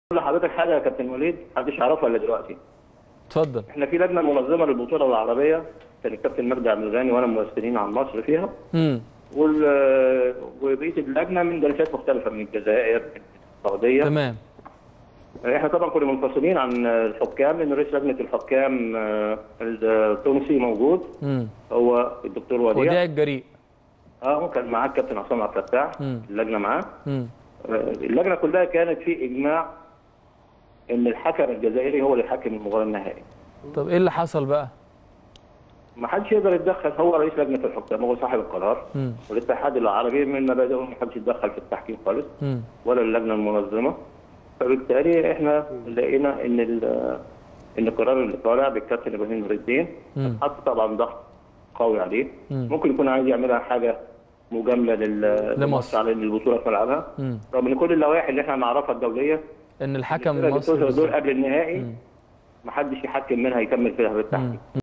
لحضرتك حاجه يا كابتن وليد محدش يعرفها الا دلوقتي اتفضل احنا في لجنه منظمه للبطوله العربيه كان الكابتن مجدي عبد الغني وانا ممثلين عن مصر فيها امم وال- وبقيه اللجنه من جنسيات مختلفه من الجزائر من السعوديه تمام احنا طبعا كنا منفصلين عن الحكام لان رئيس لجنه الحكام آه، التونسي موجود امم هو الدكتور وديع وديع الجريء اه كان معاه الكابتن عصام عبد الفتاح مم. اللجنه معاه امم آه، اللجنه كلها كانت في اجماع ان الحكم الجزائري هو اللي يحكم المباراه النهائي طب ايه اللي حصل بقى ما حدش يقدر يتدخل هو رئيس لجنه الحكام هو صاحب القرار امم والاتحاد العربي من مبادئه ما حدش يتدخل في التحكيم خالص امم ولا اللجنه المنظمه فبالتالي احنا لقينا ان ال- ان القرار اللي طالع بالكابتن ابراهيم نور الدين مم. حط طبعا ضغط قوي عليه مم. ممكن يكون عايز يعملها حاجه مجامله لل- لمصر على ان البطوله في ملعبها امم رغم ان كل اللوائح اللي احنا نعرفها الدوليه ان الحكم الفرق اللي المصري بتوصل دول بالظبط. قبل النهائي محدش يحكم منها يكمل فيها بالتحكيم